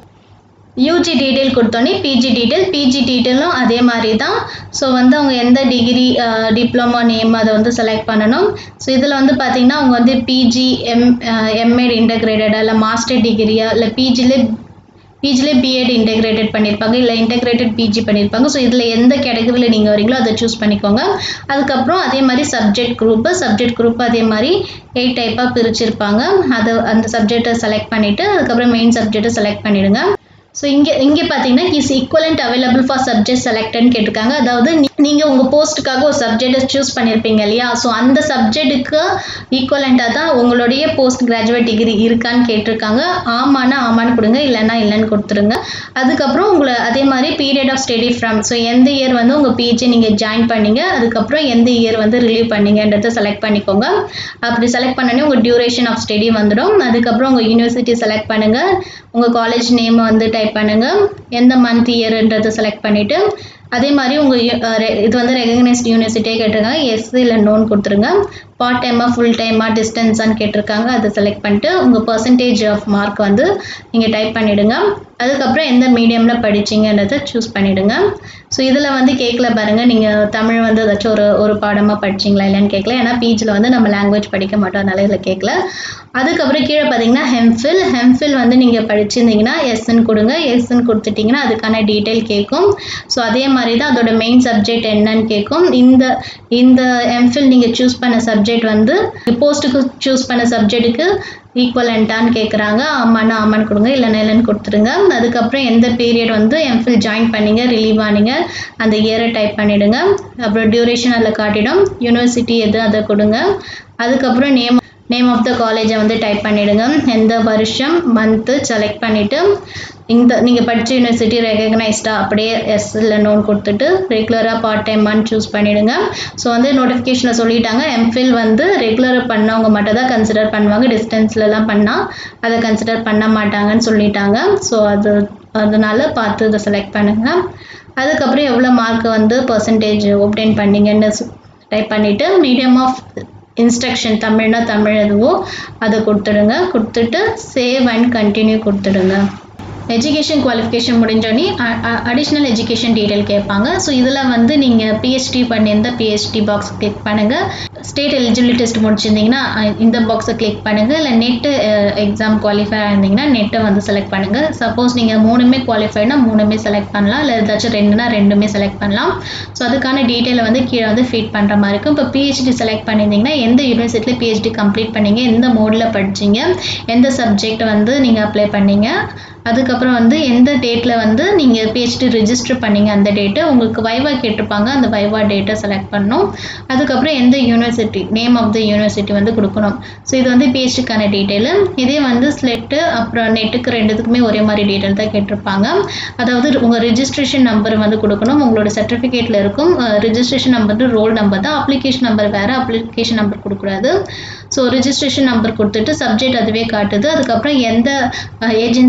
யூஜி டீட்டெயில் கொடுத்தோன்னே பிஜி டீட்டெயில் பிஜி டீட்டெயிலும் அதே மாதிரி தான் ஸோ வந்து அவங்க எந்த டிகிரி டிப்ளமோ நேம் அதை வந்து செலக்ட் பண்ணணும் ஸோ இதில் வந்து பார்த்தீங்கன்னா அவங்க வந்து பிஜி எம் எம்ஏட் இன்டகிரேட்டடா இல்லை மாஸ்டர் டிகிரியா இல்லை பிஜிலே பிஜிலே பிஎட் இன்டெகிரேட்டட் பண்ணியிருப்பாங்க இல்லை இன்டெகிரேட்டட் பிஜி பண்ணியிருப்பாங்க ஸோ இதில் எந்த கேட்டகரியில் நீங்கள் வரீங்களோ அதை சூஸ் பண்ணிக்கோங்க அதுக்கப்புறம் அதே மாதிரி சப்ஜெக்ட் குரூப்பு சப்ஜெக்ட் குரூப் அதே மாதிரி எயிட் டைப்பாக பிரிச்சிருப்பாங்க அதை அந்த சப்ஜெக்டை செலக்ட் பண்ணிவிட்டு அதுக்கப்புறம் மெயின் சப்ஜெக்டை செலக்ட் பண்ணிவிடுங்க ஸோ இங்கே இங்கே பார்த்தீங்கன்னா is equivalent available for subject செலக்டட்னு கேட்டிருக்காங்க அதாவது நீங்கள் உங்கள் போஸ்ட்டுக்காக ஒரு சப்ஜெக்டை சூஸ் பண்ணியிருப்பீங்க இல்லையா ஸோ அந்த சப்ஜெக்ட்டுக்கு ஈக்குவலண்ட்டாக தான் உங்களுடைய போஸ்ட் கிராஜுவேட் டிகிரி இருக்கான்னு கேட்டிருக்காங்க ஆமான்னா ஆமான்னு கொடுங்க இல்லைன்னா இல்லைன்னு கொடுத்துருங்க அதுக்கப்புறம் உங்களை அதே மாதிரி period of study from so எந்த இயர் வந்து உங்கள் பிஜி நீங்கள் ஜாயின் பண்ணீங்க அதுக்கப்புறம் எந்த இயர் வந்து ரிலீவ் பண்ணீங்கன்றதை செலக்ட் பண்ணிக்கோங்க அப்படி செலக்ட் பண்ணனே உங்கள் டியூரேஷன் ஆஃப் ஸ்டடி வந்துடும் அதுக்கப்புறம் உங்கள் யூனிவர்சிட்டி செலக்ட் பண்ணுங்கள் உங்கள் காலேஜ் நேம் வந்து டைப் பண்ணுங்கள் எந்த மந்த் இயர்ன்றதை செலக்ட் பண்ணிவிட்டு அதே மாதிரி உங்கள் இது வந்து ரெகக்னைஸ்ட் யூனிவர்சிட்டியே கேட்டிருக்காங்க எஸ் இல்லை நோன் கொடுத்துருங்க பார்ட் டைமா ஃபுல் டைமா டிஸ்டன்ஸான்னு கேட்டிருக்காங்க அதை செலக்ட் பண்ணிட்டு உங்கள் பர்சன்டேஜ் ஆஃப் மார்க் வந்து நீங்கள் டைப் பண்ணிவிடுங்க அதுக்கப்புறம் எந்த மீடியமில் படிச்சீங்கன்றதை சூஸ் பண்ணிவிடுங்க ஸோ இதில் வந்து கேட்கல பாருங்கள் நீங்கள் தமிழ் வந்து ஏதாச்சும் ஒரு ஒரு பாடமாக படிச்சீங்களா இல்லைன்னு கேட்கல ஏன்னா பிஜியில் வந்து நம்ம லாங்குவேஜ் படிக்க மாட்டோம் அதனால இதில் கேட்கல அதுக்கப்புறம் கீழே பார்த்தீங்கன்னா ஹெம்ஃபில் ஹெம்ஃபில் வந்து நீங்கள் படிச்சிருந்தீங்கன்னா எஸ்ன்னு கொடுங்க எஸ்ன்னு கொடுத்துட்டிங்கன்னா அதுக்கான டீட்டெயில் கேட்கும் ஸோ அதே மாதிரி தான் அதோட மெயின் சப்ஜெக்ட் என்னன்னு கேட்கும் இந்த இந்த எம்ஃபில் நீங்கள் சூஸ் பண்ண சப்ஜெக்ட் வந்து போஸ்ட்டுக்கு சூஸ் பண்ண சப்ஜெக்ட்டுக்கு ஈக்குவலண்ட்டான்னு கேட்குறாங்க ஆமாண்ணா ஆமான்னு கொடுங்க இல்லைன்னா இல்லைன்னு கொடுத்துருங்க அதுக்கப்புறம் எந்த பீரியட் வந்து எம்ஃபில் ஜாயின் பண்ணீங்க ரிலீவ் ஆனீங்க அந்த இயரை டைப் பண்ணிவிடுங்க அப்புறம் டியூரேஷன் அதில் காட்டிடும் யூனிவர்சிட்டி எது அதை கொடுங்க அதுக்கப்புறம் நேம் நேம் ஆஃப் த காலேஜை வந்து டைப் பண்ணிவிடுங்க எந்த வருஷம் மந்த்து செலக்ட் பண்ணிவிட்டு இந்த நீங்கள் படித்த யூனிவர்சிட்டி ரெகக்னைஸ்டா அப்படியே எஸ் இல்லை நோன் கொடுத்துட்டு ரெகுலராக பார்ட் டைமான்னு சூஸ் பண்ணிவிடுங்க ஸோ வந்து நோட்டிஃபிகேஷனில் சொல்லிட்டாங்க எம்ஃபில் வந்து ரெகுலர் பண்ணவங்க மட்டும் தான் கன்சிடர் பண்ணுவாங்க டிஸ்டன்ஸ்லலாம் பண்ணால் அதை கன்சிடர் பண்ண மாட்டாங்கன்னு சொல்லிட்டாங்க ஸோ அது அதனால பார்த்து இதை செலக்ட் பண்ணுங்கள் அதுக்கப்புறம் எவ்வளோ மார்க் வந்து பர்சன்டேஜ் ஒப்டைன் பண்ணீங்கன்னு டைப் பண்ணிவிட்டு மீடியம் ஆஃப் இன்ஸ்ட்ரக்ஷன் தமிழ்னா தமிழ் எதுவோ அதை கொடுத்துடுங்க கொடுத்துட்டு சேவ் அண்ட் கண்டினியூ கொடுத்துடுங்க எஜுகேஷன் குவாலிஃபிகேஷன் முடிஞ்சோடனே அடிஷ்னல் எஜுகேஷன் டீட்டெயில் கேட்பாங்க ஸோ இதில் வந்து நீங்கள் பிஹெச்டி பண்ணியிருந்த பிஹெச்டி பாக்ஸ் கிளிக் பண்ணுங்கள் ஸ்டேட் எலிஜிபிலிட்டி டெஸ்ட் முடிச்சிருந்தீங்கன்னா அஹ், இந்த பாக்ஸை கிளிக் பண்ணுங்கள் இல்லை நெட்டு எக்ஸாம் குவாலிஃபை ஆயிருந்தீங்கன்னா நெட்டை வந்து செலக்ட் பண்ணுங்கள் சப்போஸ் நீங்கள் மூணுமே குவாலிஃபைனா மூணுமே செலக்ட் பண்ணலாம் இல்லை ஏதாச்சும் ரெண்டுனா ரெண்டுமே செலக்ட் பண்ணலாம் ஸோ அதுக்கான டீட்டெயிலை வந்து கீழே வந்து ஃபீட் பண்ணுற மாதிரி இருக்கும் இப்போ பிஹெச்டி செலக்ட் பண்ணியிருந்தீங்கன்னா எந்த யூனிவர்சிட்டியில் பிஹெச்டி கம்ப்ளீட் பண்ணீங்க எந்த மோடில் படிச்சீங்க எந்த சப்ஜெக்ட் வந்து நீங்கள் அப்ளை பண்ணீங்க அதுக்கப்புறம் வந்து எந்த டேட்டில் வந்து நீங்கள் பிஹெச்டி ரிஜிஸ்டர் பண்ணீங்க அந்த டேட்டு உங்களுக்கு வைவா கேட்டிருப்பாங்க அந்த வைவா டேட்டை செலக்ட் பண்ணணும் அதுக்கப்புறம் எந்த university name of the university வந்து கொடுக்கணும் ஸோ இது வந்து பிஹெச்டிக்கான டீட்டெயிலு இதே வந்து ஸ்லெட்டு அப்புறம் நெட்டுக்கு ரெண்டுத்துக்குமே ஒரே மாதிரி டீட்டெயில் தான் கேட்டிருப்பாங்க அதாவது உங்கள் ரிஜிஸ்ட்ரேஷன் நம்பர் வந்து கொடுக்கணும் உங்களோட சர்டிஃபிகேட்டில் இருக்கும் ரிஜிஸ்ட்ரேஷன் நம்பர் ரோல் நம்பர் தான் அப்ளிகேஷன் நம்பர் வேறு அப்ளிகேஷன் நம்பர் கொடுக்கக்கூடாது ஸோ ரிஜிஸ்ட்ரேஷன் நம்பர் கொடுத்துட்டு சப்ஜெக்ட் அதுவே காட்டுது அதுக்கப்புறம் எந்த ஏஜென்சி உங்கள் எக்ஸாம்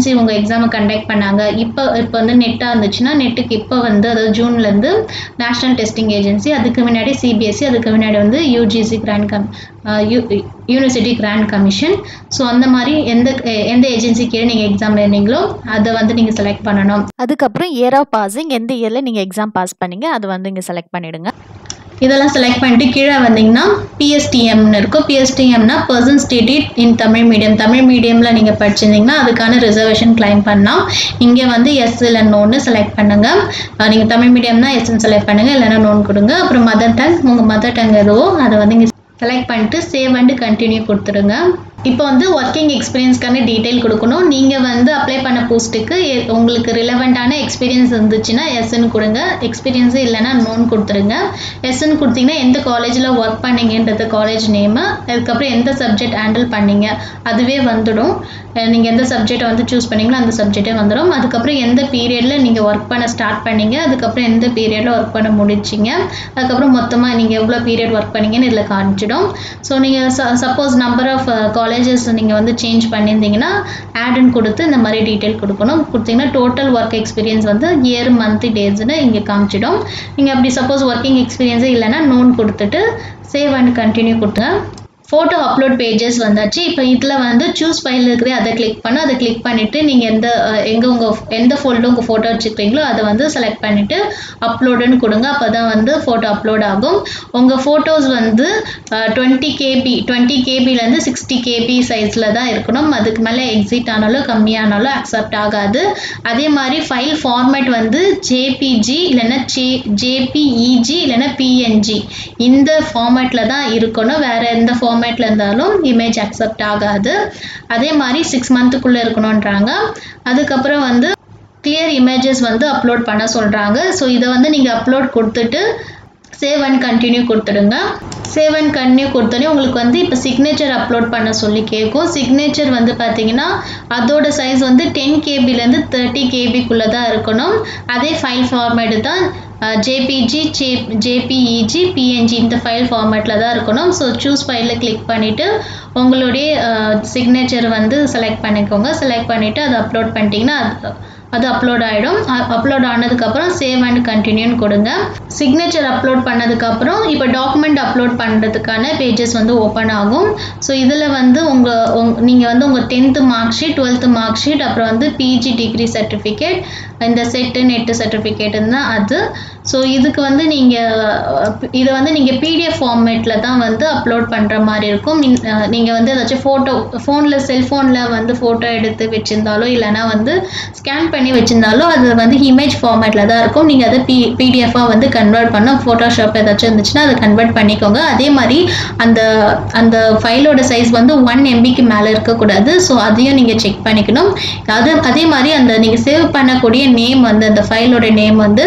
எக்ஸாமை கண்டக்ட் பண்ணாங்க இப்போ இப்போ வந்து நெட்டாக இருந்துச்சுன்னா நெட்டுக்கு இப்போ வந்து அதாவது ஜூன்லேருந்து நேஷ்னல் டெஸ்டிங் ஏஜென்சி அதுக்கு முன்னாடி சிபிஎஸ்சி அதுக்கு முன்னாடி வந்து யூஜிசி கிராண்ட் கம் யூனிவர்சிட்டி கிராண்ட் கமிஷன் ஸோ அந்த மாதிரி எந்த எந்த ஏஜென்சி கீழே நீங்கள் எக்ஸாம் எழுந்தீங்களோ அதை வந்து நீங்கள் செலக்ட் பண்ணணும் அதுக்கப்புறம் இயர் ஆஃப் பாசிங் எந்த இயரில் நீங்கள் எக்ஸாம் பாஸ் பண்ணீங்க அதை வந்து இங்கே செலக்ட் பண்ணிடுங்க இதெல்லாம் செலக்ட் பண்ணிட்டு கீழே வந்தீங்கன்னா பிஎஸ்டிஎம்னு இருக்கும் பிஎஸ்டிஎம்னா person stated in Tamil medium Tamil மீடியமில் நீங்கள் படிச்சிருந்தீங்கன்னா அதுக்கான ரிசர்வேஷன் கிளைம் பண்ணலாம் இங்கே வந்து எஸ் இல்லை நோன்னு செலக்ட் பண்ணுங்கள் நீங்கள் தமிழ் மீடியம்னா எஸ்ன்னு செலக்ட் பண்ணுங்கள் இல்லைன்னா நோன் கொடுங்க அப்புறம் மதர் டங் உங்கள் மதர் டங் எதுவோ அதை வந்து இங்கே செலக்ட் பண்ணிட்டு சேவ் அண்டு கண்டினியூ கொடுத்துருங்க இப்போ வந்து ஒர்க்கிங் எக்ஸ்பீரியன்ஸ்க்கான டீட்டெயில் கொடுக்கணும் நீங்கள் வந்து அப்ளை பண்ண போஸ்ட்டுக்கு உங்களுக்கு ரிலவெண்ட்டான எக்ஸ்பீரியன்ஸ் இருந்துச்சுன்னா எஸ்ன்னு கொடுங்க எக்ஸ்பீரியன்ஸ் இல்லைன்னா நோன் கொடுத்துருங்க எஸ்ன்னு கொடுத்தீங்கன்னா எந்த காலேஜில் ஒர்க் பண்ணீங்கன்றது காலேஜ் நேமு அதுக்கப்புறம் எந்த சப்ஜெக்ட் ஹேண்டில் பண்ணீங்க அதுவே வந்துடும் நீங்கள் எந்த சப்ஜெக்டை வந்து சூஸ் பண்ணீங்களோ அந்த சப்ஜெக்டே வந்துடும் அதுக்கப்புறம் எந்த பீரியடில் நீங்கள் ஒர்க் பண்ண ஸ்டார்ட் பண்ணீங்க அதுக்கப்புறம் எந்த பீரியடில் ஒர்க் பண்ண முடிச்சிங்க அதுக்கப்புறம் மொத்தமாக நீங்கள் எவ்வளோ பீரியட் ஒர்க் பண்ணீங்கன்னு இதில் காமிச்சிடும் ஸோ நீங்கள் சப்போஸ் நம்பர் ஆஃப் காலேஜஸ் நீங்கள் வந்து சேஞ்ச் பண்ணியிருந்தீங்கன்னா ஆடுன்னு கொடுத்து இந்த மாதிரி டீட்டெயில் கொடுக்கணும் கொடுத்தீங்கன்னா டோட்டல் ஒர்க் எக்ஸ்பீரியன்ஸ் வந்து இயர் மந்த் டேஸ்னு இங்கே காமிச்சிடும் நீங்கள் அப்படி சப்போஸ் ஒர்க்கிங் எக்ஸ்பீரியன்ஸே இல்லைன்னா நோன் கொடுத்துட்டு சேவ் அண்ட் கண்டினியூ கொடுத்துங்க ஃபோட்டோ அப்லோட் பேஜஸ் வந்தாச்சு இப்போ இதில் வந்து சூஸ் ஃபைல் இருக்குது அதை கிளிக் பண்ண அதை கிளிக் பண்ணிவிட்டு நீங்கள் எந்த எங்கே உங்கள் எந்த ஃபோல்டர் உங்கள் ஃபோட்டோ வச்சுருக்கீங்களோ அதை வந்து செலக்ட் பண்ணிவிட்டு அப்லோடுன்னு கொடுங்க அப்போ தான் வந்து ஃபோட்டோ அப்லோட் ஆகும் உங்கள் ஃபோட்டோஸ் வந்து டுவெண்ட்டி கேபி டுவெண்ட்டி கேபிலேருந்து சிக்ஸ்டி கேபி சைஸில் தான் இருக்கணும் அதுக்கு மேலே எக்ஸிட் ஆனாலும் கம்மியானாலும் அக்செப்ட் ஆகாது அதே மாதிரி ஃபைல் ஃபார்மேட் வந்து ஜேபிஜி இல்லைன்னா ஜே ஜேபிஇஜி இல்லைன்னா பிஎன்ஜி இந்த ஃபார்மேட்டில் தான் இருக்கணும் வேறு எந்த ஃபார்ம் ஃபார்மேட்டில் இருந்தாலும் இமேஜ் அக்செப்ட் ஆகாது அதே மாதிரி சிக்ஸ் மந்த்துக்குள்ளே இருக்கணுன்றாங்க அதுக்கப்புறம் வந்து கிளியர் இமேஜஸ் வந்து அப்லோட் பண்ண சொல்கிறாங்க ஸோ இதை வந்து நீங்கள் அப்லோட் கொடுத்துட்டு சேவ் அண்ட் கண்டினியூ கொடுத்துடுங்க சேவ் அண்ட் கண்டினியூ கொடுத்தோன்னே உங்களுக்கு வந்து இப்போ சிக்னேச்சர் அப்லோட் பண்ண சொல்லி கேட்கும் சிக்னேச்சர் வந்து பார்த்தீங்கன்னா அதோட சைஸ் வந்து டென் கேபிலேருந்து தேர்ட்டி கேபிக்குள்ளே தான் இருக்கணும் அதே ஃபைல் ஃபார்மேட்டு தான் ஜேபிஜி ஜே ஜேபிஇஜி பிஎன்ஜி இந்த ஃபைல் ஃபார்மேட்டில் தான் இருக்கணும் ஸோ சூஸ் ஃபைலில் கிளிக் பண்ணிவிட்டு உங்களுடைய சிக்னேச்சர் வந்து செலக்ட் பண்ணிக்கோங்க செலக்ட் பண்ணிவிட்டு அதை அப்லோட் பண்ணிட்டீங்கன்னா அது அது அப்லோட் ஆகிடும் அப்லோட் ஆனதுக்கப்புறம் சேவ் அண்ட் கண்டினியூன்னு கொடுங்க சிக்னேச்சர் அப்லோட் பண்ணதுக்கப்புறம் இப்போ டாக்குமெண்ட் அப்லோட் பண்ணுறதுக்கான பேஜஸ் வந்து ஓப்பன் ஆகும் ஸோ இதில் வந்து உங்கள் உங் நீங்கள் வந்து உங்கள் tenth mark sheet twelfth mark sheet அப்புறம் வந்து பிஜி டிகிரி சர்டிஃபிகேட் இந்த செட்டு நெட்டு சர்டிஃபிகேட்டுன்னு தான் அது ஸோ இதுக்கு வந்து நீங்கள் இதை வந்து நீங்கள் பிடிஎஃப் ஃபார்மேட்டில் தான் வந்து அப்லோட் பண்ணுற மாதிரி இருக்கும் நீங்கள் வந்து ஏதாச்சும் ஃபோட்டோ ஃபோனில் செல்ஃபோனில் வந்து ஃபோட்டோ எடுத்து வச்சுருந்தாலோ இல்லைனா வந்து ஸ்கேன் பண்ணி வச்சுருந்தாலோ அது வந்து இமேஜ் ஃபார்மேட்டில் தான் இருக்கும் நீங்கள் அதை பி பிடிஎஃபாக வந்து கன்வெர்ட் பண்ண ஃபோட்டோஷாப் ஏதாச்சும் இருந்துச்சுன்னா அதை கன்வெர்ட் பண்ணிக்கோங்க அதே மாதிரி அந்த அந்த ஃபைலோட சைஸ் வந்து ஒன் எம்பிக்கு மேலே இருக்கக்கூடாது ஸோ அதையும் நீங்கள் செக் பண்ணிக்கணும் அது அதே மாதிரி அந்த நீங்கள் சேவ் பண்ணக்கூடிய நேம் வந்து அந்த ஃபைலோட நேம் வந்து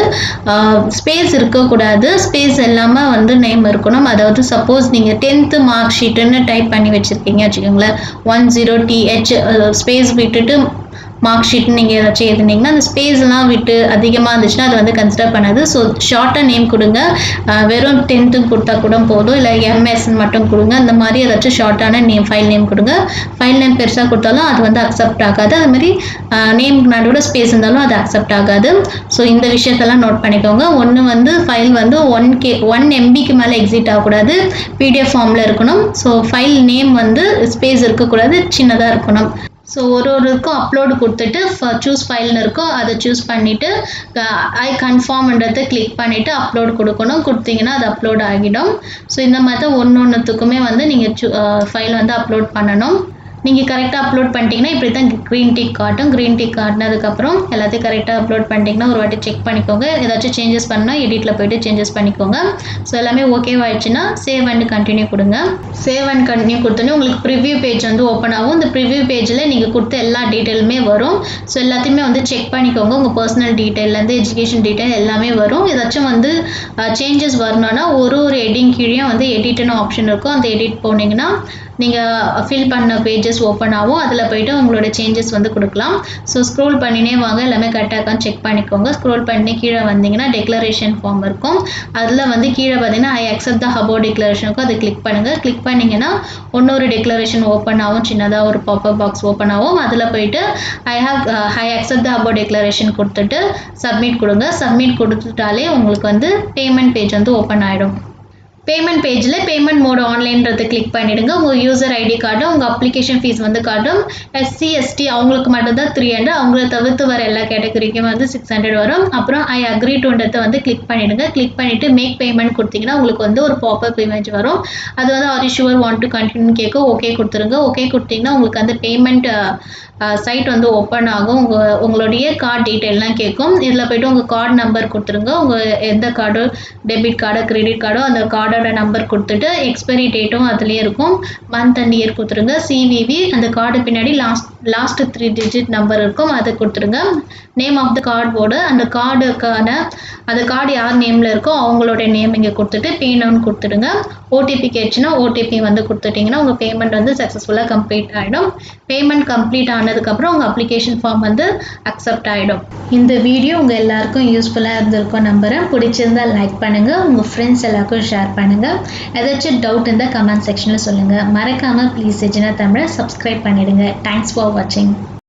ஸ்பேஸ் இருக்கக்கூடாது ஸ்பேஸ் இல்லாமல் வந்து நேம் இருக்கணும் அதாவது சப்போஸ் நீங்கள் டென்த்து மார்க் ஷீட்டுன்னு டைப் பண்ணி வச்சுருக்கீங்க வச்சுக்கோங்களேன் ஒன் ஜீரோ டிஹெச் ஸ்பேஸ் விட்டுட்டு மார்க் ஷீட் நீங்கள் ஏதாச்சும் எழுதுனீங்கன்னா அந்த ஸ்பேஸ்லாம் விட்டு அதிகமாக இருந்துச்சுன்னா அதை வந்து கன்சிடர் பண்ணாது ஸோ ஷார்ட்டாக நேம் கொடுங்க வெறும் டென்த்து கொடுத்தா கூட போதும் இல்லை எம்எஸ்ன்னு மட்டும் கொடுங்க அந்த மாதிரி ஏதாச்சும் ஷார்ட்டான நேம் ஃபைல் நேம் கொடுங்க ஃபைல் நேம் பெருசாக கொடுத்தாலும் அது வந்து அக்செப்ட் ஆகாது அது மாதிரி நேம் நடுவில் ஸ்பேஸ் இருந்தாலும் அது அக்செப்ட் ஆகாது ஸோ இந்த விஷயத்தெல்லாம் நோட் பண்ணிக்கோங்க ஒன்று வந்து ஃபைல் வந்து ஒன் கே ஒன் எம்பிக்கு மேலே எக்ஸிட் ஆகக்கூடாது பிடிஎஃப் ஃபார்மில் இருக்கணும் ஸோ ஃபைல் நேம் வந்து ஸ்பேஸ் இருக்கக்கூடாது சின்னதாக இருக்கணும் ஸோ ஒரு ஒரு இதுக்கும் அப்லோடு கொடுத்துட்டு சூஸ் ஃபைல்னு இருக்கும் அதை சூஸ் பண்ணிவிட்டு ஐ கன்ஃபார்ம்ன்றதை கிளிக் பண்ணிவிட்டு அப்லோட் கொடுக்கணும் கொடுத்தீங்கன்னா அது அப்லோட் ஆகிடும் ஸோ இந்த மாதிரி தான் ஒன்று ஒன்றுத்துக்குமே வந்து நீங்கள் ஃபைல் வந்து அப்லோட் பண்ணணும் நீங்கள் கரெக்டாக அப்லோட் பண்ணிட்டீங்கன்னா இப்படி தான் க்ரீன் டிக் காட்டும் க்ரீன் டிக் காட்டினதுக்கப்புறம் எல்லாத்தையும் கரெக்டாக அப்லோட் பண்ணிட்டீங்கன்னா ஒரு வாட்டி செக் பண்ணிக்கோங்க ஏதாச்சும் சேஞ்சஸ் பண்ணால் எடிட்டில் போயிட்டு சேஞ்சஸ் பண்ணிக்கோங்க ஸோ எல்லாமே ஓகேவாயிடுச்சுன்னா சேவ் அண்ட் கண்டினியூ கொடுங்க சேவ் அண்ட் கண்டினியூ கொடுத்தோன்னே உங்களுக்கு ப்ரிவ்யூ பேஜ் வந்து ஓப்பன் ஆகும் இந்த ப்ரிவ்யூ பேஜில் நீங்கள் கொடுத்த எல்லா டீட்டெயிலுமே வரும் ஸோ எல்லாத்தையுமே வந்து செக் பண்ணிக்கோங்க உங்கள் பர்சனல் டீட்டெயிலேருந்து எஜுகேஷன் டீட்டெயில் எல்லாமே வரும் ஏதாச்சும் வந்து சேஞ்சஸ் வரணும்னா ஒரு ஒரு எடிங் கீழே வந்து எடிட்னு ஆப்ஷன் இருக்கும் அந்த எடிட் போனீங்கன்னா நீங்கள் ஃபில் பண்ண பேஜஸ் ஓப்பன் ஆகும் அதில் போயிட்டு உங்களோட சேஞ்சஸ் வந்து கொடுக்கலாம் ஸோ ஸ்க்ரோல் பண்ணினே வாங்க எல்லாமே கரெக்டாக இருக்கான்னு செக் பண்ணிக்கோங்க ஸ்க்ரோல் பண்ணி கீழே வந்தீங்கன்னா டெக்ளரேஷன் ஃபார்ம் இருக்கும் அதில் வந்து கீழே பார்த்தீங்கன்னா ஐ அக்செப்ட் த ஹபோ டெக்ளரேஷனுக்கும் அதை கிளிக் பண்ணுங்கள் கிளிக் பண்ணிங்கன்னா இன்னொரு டெக்ளரேஷன் ஓப்பன் ஆகும் சின்னதாக ஒரு பாப்பப் பாக்ஸ் ஓப்பன் ஆகும் அதில் போயிட்டு I have I accept the above declaration கொடுத்துட்டு சப்மிட் கொடுங்க சப்மிட் கொடுத்துட்டாலே உங்களுக்கு வந்து பேமெண்ட் பேஜ் வந்து ஓப்பன் ஆகிடும் பேமெண்ட் பேஜில் பேமெண்ட் மோட் ஆன்லைன்றதை கிளிக் பண்ணிவிடுங்க உங்கள் யூசர் ஐடி கார்டும் உங்கள் அப்ளிகேஷன் ஃபீஸ் வந்து காட்டும் எஸ்சி எஸ்டி அவங்களுக்கு மட்டும்தான் த்ரீ ஹண்ட்ரட் அவங்கள தவிர்த்து வர எல்லா கேட்டகரிக்கும் வந்து சிக்ஸ் ஹண்ட்ரட் வரும் அப்புறம் ஐ அக்ரி டுன்றதை வந்து கிளிக் பண்ணிவிடுங்க கிளிக் பண்ணிவிட்டு மேக் பேமெண்ட் கொடுத்தீங்கன்னா உங்களுக்கு வந்து ஒரு பாப்பப் இமேஜ் வரும் அது வந்து are sure want to continue கேட்கும் ஓகே கொடுத்துருங்க ஓகே கொடுத்தீங்கன்னா உங்களுக்கு அந்த பேமெண்ட் சைட் வந்து ஓப்பன் ஆகும் உங்கள் உங்களுடைய கார்டு டீட்டெயிலாம் கேட்கும் இதில் போய்ட்டு உங்கள் கார்டு நம்பர் கொடுத்துருங்க உங்கள் எந்த கார்டு டெபிட் கார்டோ கிரெடிட் கார்டோ அந்த கார்டோட நம்பர் கொடுத்துட்டு எக்ஸ்பைரி டேட்டும் அதுலேயே இருக்கும் மந்த் அண்ட் இயர் கொடுத்துருங்க சிவிவி அந்த கார்டு பின்னாடி last last three digit number இருக்கும் அதை கொடுத்துருங்க நேம் ஆஃப் த கார்டு அந்த கார்டுக்கான அந்த கார்டு யார் நேமில் இருக்கோ அவங்களோட நேம் இங்கே கொடுத்துட்டு பே நவுன் கொடுத்துடுங்க ஓடிபி கேட்டுச்சுன்னா ஓடிபி வந்து கொடுத்துட்டிங்கன்னா உங்கள் பேமெண்ட் வந்து சக்ஸஸ்ஃபுல்லாக கம்ப்ளீட் ஆகிடும் பேமெண்ட் கம்ப்ளீட் ஆனதுக்கப்புறம் உங்கள் அப்ளிகேஷன் ஃபார்ம் வந்து அக்செப்ட் ஆகிடும் இந்த வீடியோ உங்கள் எல்லாருக்கும் யூஸ்ஃபுல்லாக இருந்திருக்கும் நம்புகிறேன் பிடிச்சிருந்தால் லைக் பண்ணுங்கள் உங்கள் ஃப்ரெண்ட்ஸ் எல்லாருக்கும் ஷேர் பண்ணுங்கள் ஏதாச்சும் டவுட் இருந்தால் கமெண்ட் செக்ஷனில் சொல்லுங்கள் மறக்காமல் ப்ளீஸ் எஜினா தமிழை சப்ஸ்கிரைப் பண்ணிடுங்க தேங்க்ஸ் ஃபார் வாட்சிங்